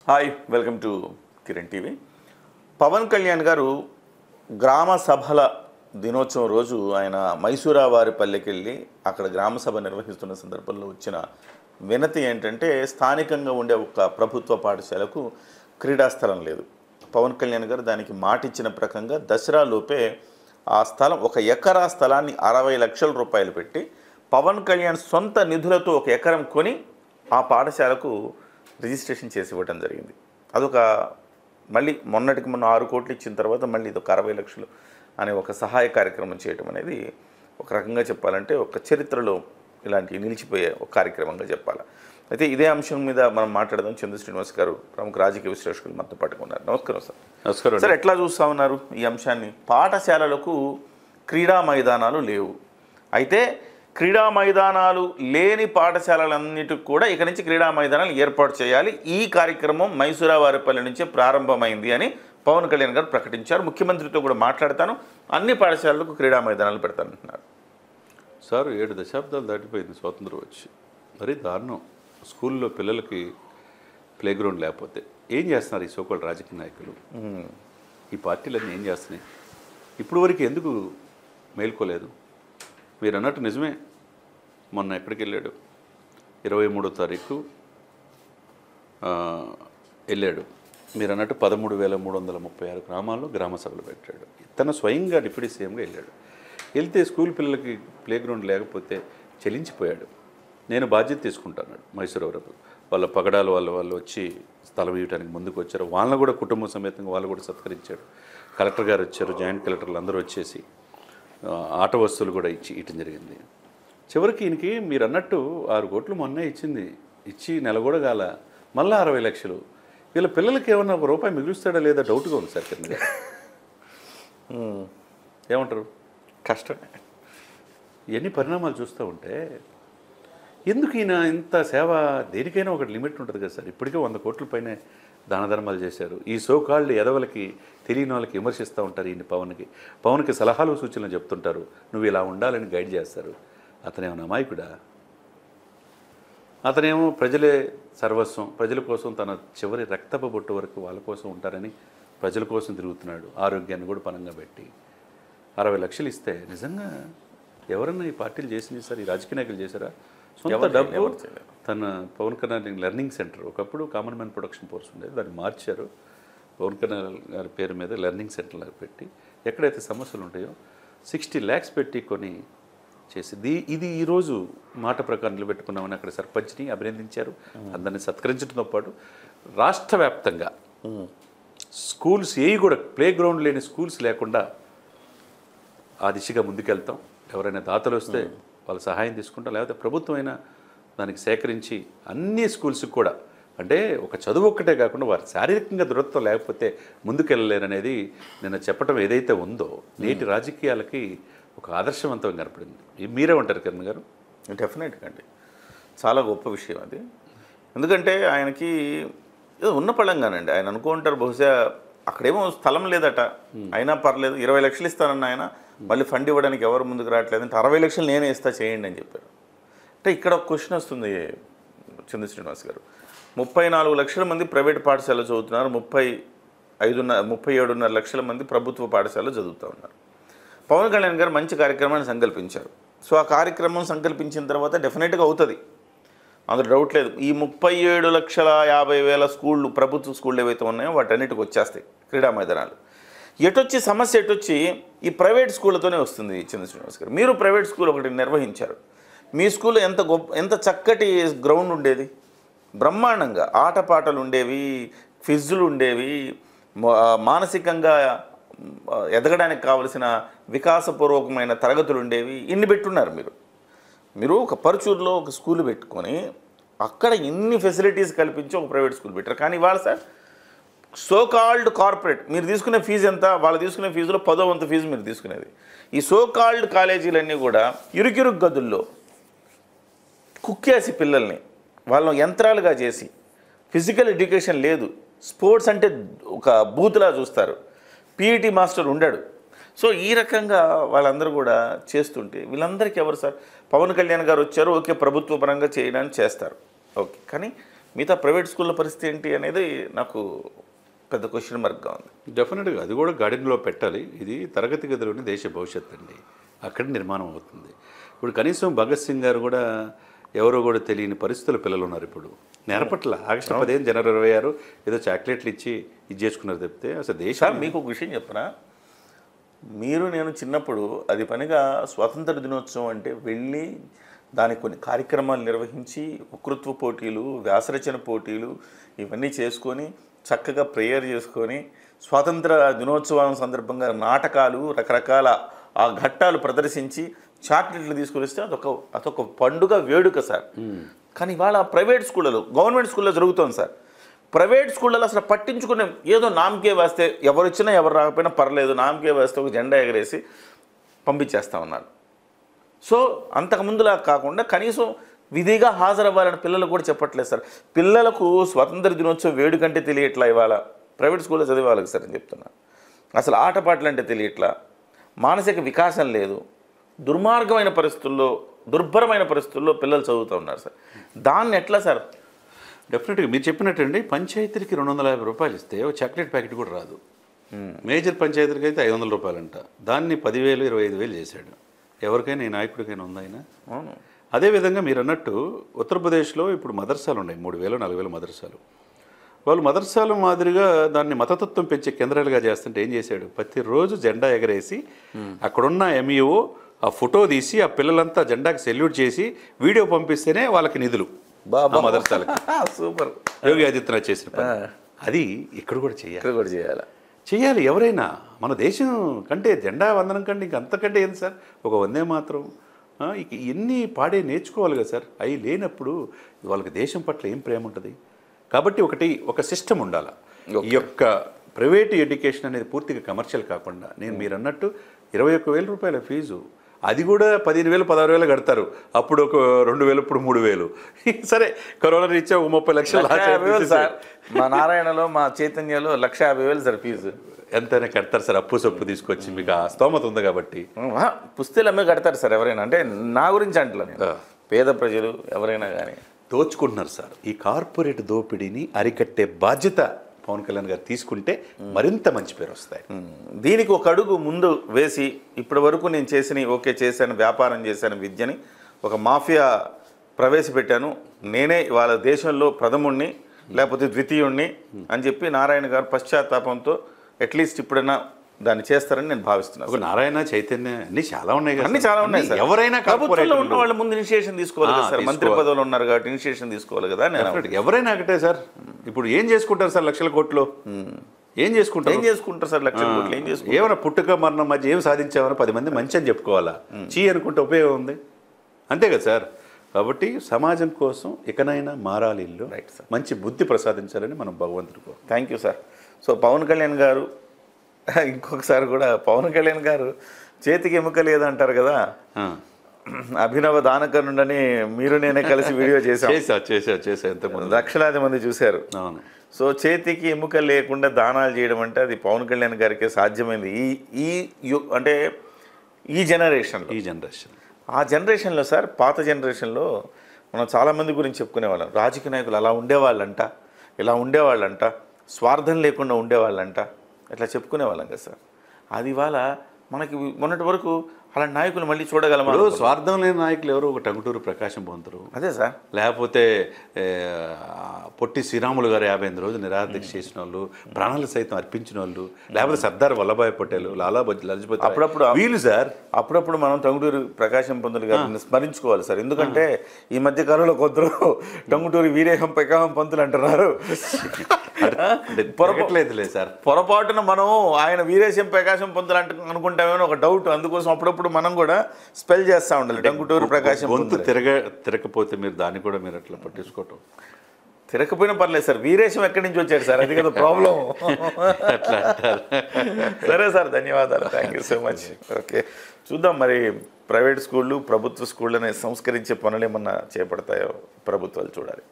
Hi welcome to Kiran TV Pawan Kalyan garu గ్రామ సభల దినోత్సవం రోజు ఆయన మైసూరా వారి పల్లెకి వెళ్ళి అక్కడ గ్రామ సభ నిర్వహిస్తున్న సందర్భంలో వచ్చిన వినతి ఏంటంటే స్థానికంగా ఉండే ఒక ప్రభుత్వ పాఠశాలకు క్రీడా స్థలం లేదు పవన్ కళ్యాణ్ గారు దానికి మాట ఇచ్చిన ప్రకంగా దసరా లోపే ఆ స్థలం ఒక ఎకరా స్థలాన్ని అరవై లక్షల రూపాయలు పెట్టి పవన్ కళ్యాణ్ సొంత నిధులతో ఒక ఎకరం కొని ఆ పాఠశాలకు రిజిస్ట్రేషన్ చేసి ఇవ్వడం జరిగింది అదొక మళ్ళీ మొన్నటికి మొన్న ఆరు కోట్లు ఇచ్చిన తర్వాత మళ్ళీ ఇది ఒక అరవై లక్షలు అనే ఒక సహాయ కార్యక్రమం చేయటం అనేది ఒక రకంగా చెప్పాలంటే ఒక చరిత్రలో ఇలాంటి నిలిచిపోయే ఒక కార్యక్రమంగా చెప్పాలి అయితే ఇదే అంశం మీద మనం మాట్లాడదాం చంద్ర శ్రీనివాస్ గారు ప్రముఖ రాజకీయ విశ్లేషకులు మనతో పట్టుకున్నారు నమస్కారం సార్ నమస్కారం సార్ ఎట్లా చూస్తా ఉన్నారు ఈ అంశాన్ని పాఠశాలలకు క్రీడా మైదానాలు లేవు అయితే క్రీడా మైదానాలు లేని పాఠశాలలన్నిటికి కూడా ఇక నుంచి క్రీడా మైదానాలు ఏర్పాటు చేయాలి ఈ కార్యక్రమం మైసూరా వారిపల్లి నుంచే ప్రారంభమైంది అని పవన్ కళ్యాణ్ గారు ప్రకటించారు ముఖ్యమంత్రితో కూడా మాట్లాడతాను అన్ని పాఠశాలలకు క్రీడా మైదానాలు పెడతానంటున్నారు సార్ ఏడు దశాబ్దాలు దాటిపోయింది స్వాతంత్రం వచ్చి మరీ దారుణం స్కూల్లో పిల్లలకి ప్లే గ్రౌండ్ లేకపోతే ఏం చేస్తున్నారు ఈ సోకల్ రాజకీయ నాయకులు ఈ పార్టీలన్నీ ఏం చేస్తున్నాయి ఇప్పుడు వరకు ఎందుకు మేల్కోలేదు మీరు అన్నట్టు నిజమే మొన్న ఎక్కడికి వెళ్ళాడు ఇరవై మూడో తారీఖు ఆ, వెళ్ళాడు మీరు అన్నట్టు పదమూడు వేల మూడు వందల ముప్పై ఆరు గ్రామాల్లో గ్రామ సభలు పెట్టాడు తన స్వయంగా డిప్యూటీ సీఎంగా వెళ్ళాడు వెళ్తే స్కూల్ పిల్లలకి ప్లే గ్రౌండ్ లేకపోతే చెలించిపోయాడు నేను బాధ్యత తీసుకుంటాను మైసూరు వరకు వాళ్ళ పగడాలు వాళ్ళ వాళ్ళు వచ్చి స్థలం ఇవ్వడానికి ముందుకు వచ్చారు వాళ్ళని కూడా కుటుంబ సమేతంగా వాళ్ళు కూడా సత్కరించాడు కలెక్టర్ గారు వచ్చారు జాయింట్ కలెక్టర్లు అందరూ వచ్చేసి ఆ, ఆట వస్తువులు కూడా ఇచ్చి ఇవ్వటం జరిగింది చివరికి ఈయనకి మీరు అన్నట్టు ఆరు కోట్లు మొన్నే ఇచ్చింది ఇచ్చి నెల కూడా కాల మళ్ళీ అరవై లక్షలు వీళ్ళ పిల్లలకి ఏమన్నా ఒక రూపాయి మిగులుస్తాడా లేదా డౌట్గా ఉంది సార్ కిరణ్ గారు ఏమంటారు కష్టమే ఇవన్నీ పరిణామాలు చూస్తూ ఉంటే ఎందుకు ఈయన ఇంత సేవ దేనికైనా ఒక లిమిట్ ఉంటుంది కదా సార్ ఇప్పటికే వంద కోట్ల పైనే దాన ధర్మాలు చేశారు ఈ సో కాల్డ్ ఎదవలకి తెలియని వాళ్ళకి విమర్శిస్తూ ఉంటారు ఈయన పవన్కి పవన్కి సలహాలు సూచనలు చెప్తుంటారు నువ్వు ఇలా ఉండాలని గైడ్ చేస్తారు అతనేమన్నా అమాయకుడా అతనేమో ప్రజలే సర్వస్వం ప్రజల కోసం తన చివరి రక్తపు బొట్టు వరకు వాళ్ళ కోసం ఉంటారని ప్రజల కోసం తిరుగుతున్నాడు ఆరోగ్యాన్ని కూడా పనంగా పెట్టి అరవై లక్షలు ఇస్తే నిజంగా ఎవరన్నా ఈ పార్టీలు చేసినాయి సార్ ఈ రాజకీయ నాయకులు చేశారా సొంత ఎవరు చేయలేదు, డబ్బు ఎవరు చేయలేదు. తన పవన్ కళ్యాణ్ లెర్నింగ్ సెంటర్ ఒకప్పుడు కామన్ మ్యాన్ ప్రొడక్షన్ ఫోర్స్ ఉండేది దాన్ని మార్చారు పవన్ కళ్యాణ్ గారి పేరు మీద లెర్నింగ్ సెంటర్ లాగా పెట్టి ఎక్కడైతే సమస్యలు ఉంటాయో సిక్స్టీ ల్యాక్స్ పెట్టి కొని చేసింది ఇది ఈరోజు మాట ప్రకారం నిలబెట్టుకున్నామని అక్కడ సర్పంచ్ని అభినందించారు అందరిని సత్కరించడంతో పాటు రాష్ట్ర వ్యాప్తంగా స్కూల్స్ ఏవి కూడా ప్లే గ్రౌండ్ లేని స్కూల్స్ లేకుండా ఆ దిశగా ముందుకెళ్తాం ఎవరైనా దాతలు వస్తే వాళ్ళ సహాయం తీసుకుంటాం లేకపోతే ప్రభుత్వం అయినా దానికి సేకరించి అన్ని స్కూల్స్కి కూడా అంటే ఒక చదువు ఒక్కటే కాకుండా వారి శారీరకంగా దృఢత్వం లేకపోతే ముందుకెళ్ళలేరనేది నిన్న చెప్పడం ఏదైతే ఉందో నేటి రాజకీయాలకి ఒక ఆదర్శవంతం కనపడింది ఈ మీరే ఉంటారు కిరణ్ గారు డెఫినెట్గా అండి చాలా గొప్ప విషయం అది ఎందుకంటే ఆయనకి ఏదో ఉన్న పళంగానండి ఆయన అనుకుంటారు బహుశా అక్కడేమో స్థలం లేదట అయినా పర్లేదు ఇరవై లక్షలు ఇస్తానన్న ఆయన మళ్ళీ ఫండ్ ఇవ్వడానికి ఎవరు ముందుకు రావట్లేదు అంటే అరవై లక్షలు నేనే ఇస్తా చేయండి అని చెప్పారు అంటే ఇక్కడ ఒక క్వశ్చన్ వస్తుంది చంద్ర శ్రీనివాస్ గారు ముప్పై నాలుగు లక్షల మంది ప్రైవేట్ పాఠశాలలో చదువుతున్నారు ముప్పై ఐదున్నర ముప్పై ఏడున్నర లక్షల మంది ప్రభుత్వ పాఠశాలలో చదువుతూ ఉన్నారు పవన్ కళ్యాణ్ గారు మంచి కార్యక్రమాన్ని సంకల్పించారు సో ఆ కార్యక్రమం సంకల్పించిన తర్వాత డెఫినెట్గా అవుతుంది అందులో డౌట్ లేదు ఈ ముప్పై ఏడు లక్షల యాభై వేల స్కూళ్ళు ప్రభుత్వ స్కూళ్ళు ఏవైతే ఉన్నాయో వాటన్నిటికి వచ్చేస్తాయి క్రీడా మైదానాలు ఎటొచ్చి సమస్య ఎటొచ్చి ఈ ప్రైవేట్ స్కూళ్ళతోనే వస్తుంది చంద్ర శ్రీనివాస్ గారు మీరు ప్రైవేట్ స్కూల్ ఒకటి నిర్వహించారు మీ స్కూల్లో ఎంత గొప్ప ఎంత చక్కటి గ్రౌండ్ ఉండేది బ్రహ్మాండంగా ఆటపాటలు ఉండేవి ఫిజ్జులు ఉండేవి మా- మానసికంగా ఆ, ఎదగడానికి కావలసిన వికాసపూర్వకమైన తరగతులు ఉండేవి ఇన్ని పెట్టున్నారు మీరు మీరు ఒక పరుచూరులో ఒక స్కూల్ పెట్టుకొని అక్కడ ఇన్ని ఫెసిలిటీస్ కల్పించి ఒక ప్రైవేట్ స్కూల్ పెట్టారు కానీ ఇవాళ సార్ సో కాల్డ్ కార్పొరేట్ మీరు తీసుకునే ఫీజు ఎంత వాళ్ళు తీసుకునే ఫీజులో పదో వంతు ఫీజు మీరు తీసుకునేది ఈ సో కాల్డ్ కాలేజీలన్నీ కూడా ఇరుకిరుకు గదుల్లో కుక్కేసి పిల్లల్ని వాళ్ళని యంత్రాలుగా చేసి ఫిజికల్ ఎడ్యుకేషన్ లేదు స్పోర్ట్స్ అంటే ఒక బూత్లా చూస్తారు పీఈటీ మాస్టర్ ఉండడు సో ఈ రకంగా వాళ్ళందరూ కూడా చేస్తుంటే వీళ్ళందరికీ ఎవరు సార్ పవన్ కళ్యాణ్ గారు వచ్చారు ఓకే ప్రభుత్వ పరంగా చేయడానికి చేస్తారు ఓకే కానీ మిగతా ప్రైవేట్ స్కూళ్ళ పరిస్థితి ఏంటి అనేది నాకు పెద్ద క్వశ్చన్ మార్క్గా ఉంది డెఫినెట్గా అది కూడా గార్డెన్లో పెట్టాలి ఇది తరగతి గదిలోని దేశ భవిష్యత్ అండి అక్కడ నిర్మాణం అవుతుంది ఇప్పుడు కనీసం భగత్ సింగ్ గారు కూడా ఎవరో కూడా తెలియని పరిస్థితుల పిల్లలు ఉన్నారు ఇప్పుడు నేర్పట్ల ఆగస్టు పదిహేను జనవరి ఇరవై ఆరు ఏదో చాక్లెట్లు ఇచ్చి ఇది చేసుకున్నారు చెప్తే అసలు దేశం సార్ మీకు ఒక విషయం చెప్పనా మీరు నేను చిన్నప్పుడు అది పనిగా స్వాతంత్ర దినోత్సవం అంటే వెళ్ళి దానికి కొన్ని కార్యక్రమాలు నిర్వహించి వక్తృత్వ పోటీలు వ్యాసరచన పోటీలు ఇవన్నీ చేసుకొని చక్కగా ప్రేయర్ చేసుకొని స్వాతంత్ర దినోత్సవం సందర్భంగా నాటకాలు రకరకాల ఆ ఘట్టాలు ప్రదర్శించి చాక్లెట్లు తీసుకొని వస్తే అదొక అదొక పండుగ వేడుక సార్ కానీ ఇవాళ ప్రైవేట్ స్కూళ్ళలో గవర్నమెంట్ స్కూల్లో జరుగుతోంది సార్ ప్రైవేట్ స్కూళ్ళలో అసలు పట్టించుకునే ఏదో నామకే వేస్తే ఎవరు వచ్చినా ఎవరు రాకపోయినా పర్లేదు నామకే వేస్తే ఒక జెండా ఎగరేసి పంపించేస్తా ఉన్నారు సో అంతకుముందులా కాకుండా కనీసం విధిగా హాజరవ్వాలని పిల్లలు కూడా చెప్పట్లేదు సార్ పిల్లలకు స్వతంత్ర దినోత్సవం వేడుకంటే తెలియట్లా ఇవాళ ప్రైవేట్ స్కూల్లో చదివే వాళ్ళకి సార్ నేను చెప్తున్నా అసలు ఆటపాటలు అంటే తెలియట్లా మానసిక వికాసం లేదు దుర్మార్గమైన పరిస్థితుల్లో దుర్భరమైన పరిస్థితుల్లో పిల్లలు చదువుతూ ఉన్నారు సార్ దాన్ని ఎట్లా సార్ డెఫినెట్గా మీరు చెప్పినట్టండి పంచాయతీలకి రెండు వందల యాభై రూపాయలు ఇస్తే ఒక చాక్లెట్ ప్యాకెట్ కూడా రాదు మేజర్ పంచాయతీలకి అయితే ఐదు వందల రూపాయలంట దాన్ని పదివేలు ఇరవై ఐదు వేలు చేశాడు ఎవరికైనా ఈ నాయకుడికైనా ఉందా ఆయన అవును అదేవిధంగా మీరు అన్నట్టు ఉత్తరప్రదేశ్లో ఇప్పుడు మదర్సాలు ఉన్నాయి మూడు వేలు నాలుగు వేల మదర్సాలు వాళ్ళు మదర్సాల మాదిరిగా దాన్ని మతతత్వం పెంచే కేంద్రాలుగా చేస్తుంటే ఏం చేశాడు ప్రతిరోజు జెండా ఎగరేసి అక్కడున్న ఎంఈఓ ఆ ఫోటో తీసి ఆ పిల్లలంతా జెండాకి సెల్యూట్ చేసి వీడియో పంపిస్తేనే వాళ్ళకి నిధులు బాబా ఆ మదర్సాలకి సూపర్ యోగి ఆదిత్యనాథ్ చేసిన పని అది ఇక్కడ కూడా చేయాలి ఇక్కడ కూడా చేయాలి చేయాలి ఎవరైనా మన దేశం కంటే జెండా వందనం కంటే ఇంక అంతకంటే ఏంది సార్ ఒక వందే మాత్రం ఆ, ఇక ఎన్ని పాడే నేర్చుకోవాలి కదా సార్ అవి లేనప్పుడు వాళ్ళకి దేశం పట్ల ఏం ప్రేమ ఉంటుంది కాబట్టి ఒకటి ఒక సిస్టమ్ ఉండాలి ఈ యొక్క ప్రైవేట్ ఎడ్యుకేషన్ అనేది పూర్తిగా కమర్షియల్ కాకుండా నేను మీరు అన్నట్టు ఇరవై ఒక్క వేల రూపాయల ఫీజు అది కూడా పదిహేను వేలు పదహారు వేలు కడతారు అప్పుడు ఒక రెండు వేలు ఇప్పుడు మూడు వేలు సరే కరోనా రీత్యా ఒక ముప్పై లక్షలు లక్ష యాభై వేలు సార్ మా నారాయణలో మా చైతన్యలో లక్ష యాభై వేలు సార్ ఫీజు ఎంతైనా కడతారు సార్ అప్పు సొప్పు తీసుకొచ్చి మీకు ఆ స్తోమత ఉంది కాబట్టి ఆ, పుస్తలు అమ్మే కడతారు సార్ ఎవరైనా అంటే నా గురించి అంటలే నేను ఆ. పేద ప్రజలు ఎవరైనా కానీ దోచుకుంటున్నారు సార్ ఈ కార్పొరేట్ దోపిడీని అరికట్టే బాధ్యత పవన్ కళ్యాణ్ గారు తీసుకుంటే మరింత మంచి పేరు వస్తాయి దీనికి ఒక అడుగు ముందు వేసి ఇప్పటి వరకు నేను చేసిన ఓకే చేశాను వ్యాపారం చేశాను విద్యని ఒక మాఫియా ప్రవేశపెట్టాను నేనే వాళ్ళ దేశంలో ప్రథముణ్ణి లేకపోతే ద్వితీయుణ్ణి అని చెప్పి నారాయణ గారు పశ్చాత్తాపంతో అట్లీస్ట్ ఇప్పుడైనా దాన్ని చేస్తారని నేను భావిస్తున్నాను ఒక నారాయణ చైతన్య అన్ని చాలా ఉన్నాయి కదా అన్ని సార్. చాలా ఉన్నాయి అన్ని సార్ ఎవరైనా ప్రభుత్వంలో ఉన్న కార్పొరేట్ వాళ్ళ ముందు ఇనిషియేషన్ తీసుకోవాలి ఆ, కదా సార్ మంత్రి తీసుకోవాలి. పదవులు ఉన్నారు కాబట్టి ఇనిషియేషన్ తీసుకోవాలి కదా నేను ఎవరైనా ఒకటే సార్ ఇప్పుడు ఏం చేసుకుంటారు సార్ లక్షల కోట్లు ఏం చేసుకుంటారు ఏం చేసుకుంటారు సార్ లక్షల కోట్లు ఏం చేసుకుంటారు ఏమైనా పుట్టుక మరణం మధ్య ఏం సాధించామని పది మంది మంచి అని చెప్పుకోవాలా చీ అనుకుంటే ఉపయోగం ఉంది అంతే కదా సార్ కాబట్టి సమాజం కోసం ఇకనైనా మారాలి ఇల్లు Right, sir. మంచి బుద్ధి ప్రసాదించాలని మనం భగవంతుడికో thank you sir so Pawan Kalyan garu ఇంకొకసారి కూడా పవన్ కళ్యాణ్ గారు చేతికి ఎముక లేదంటారు కదా అభినవ దానకర్ణుడని మీరు నేనే కలిసి వీడియో చేశాం చేసా చేసా చేసా ఎంతమంది లక్షలాది మంది చూశారు అవును సో చేతికి ఎముక లేకుండా దానాలు చేయడం అంటే అది పవన్ కళ్యాణ్ గారికి సాధ్యమైంది ఈ ఈ యు- అంటే ఈ జనరేషన్లో ఈ జనరేషన్ ఆ జనరేషన్లో సార్ పాత జనరేషన్లో మనం చాలామంది గురించి చెప్పుకునేవాళ్ళం రాజకీయ నాయకులు అలా ఉండేవాళ్ళంట ఇలా ఉండేవాళ్ళంట స్వార్థం లేకుండా ఉండేవాళ్ళంట ఇట్లా చెప్పుకునేవాళ్ళం కదా సార్ అది ఇవాళ మనకి మొన్నటి వరకు అలాంటి నాయకులు మళ్ళీ చూడగలమా ఇప్పుడు స్వార్థం లేని నాయకులు ఎవరు ఒక టంగుటూరు ప్రకాశం పొందుతారు అదే సార్ లేకపోతే ఏ, పొట్టి శ్రీరాములు గారు యాభై ఎనిమిది రోజులు నిరాదీక్ష చేసిన వాళ్ళు ప్రాణాలు సైతం అర్పించిన వాళ్ళు లేకపోతే సర్దార్ వల్లభాయ్ పటేల్ లాలా బజ్- లజపతి రాయ్. అప్పుడప్పుడు వీళ్ళు సార్ అప్పుడప్పుడు మనం టంగుటూరి ప్రకాశం పంతులు గారిని స్మరించుకోవాలి సార్ ఎందుకంటే ఈ మధ్య కాలంలో కొందరు టంగుటూరి వీరేహం పెకాహం పంతులు అంటున్నారు అంటే పొరపా- తిరగట్లేదులే సార్ పొరపాటున మనం ఆయన వీరేశం ప్రకాశం పొందులు అంటు అనుకుంటామేమో ఒక డౌట్ అందుకోసం అప్పుడప్పుడు మనం కూడా స్పెల్ చేస్తా ఉండాలి టంగుటూరు ప్రకాశం గొంతు పొందులు తిరగ తిరగకపోతే మీరు దాన్ని కూడా మీరు అట్లా పట్టించుకోవటం తిరగకపోయినా పర్లేదు సార్ వీరేశం ఎక్కడి నుంచి వచ్చాడు సార్ అది కదా ప్రాబ్లం అట్లా అంటారు సరే సార్ ధన్యవాదాలు thank you so much okay చూద్దాం మరి ప్రైవేట్ స్కూళ్ళు ప్రభుత్వ స్కూళ్ళని సంస్కరించే పనులు ఏమన్నా చేపడతాయో ప్రభుత్వాలు చూడాలి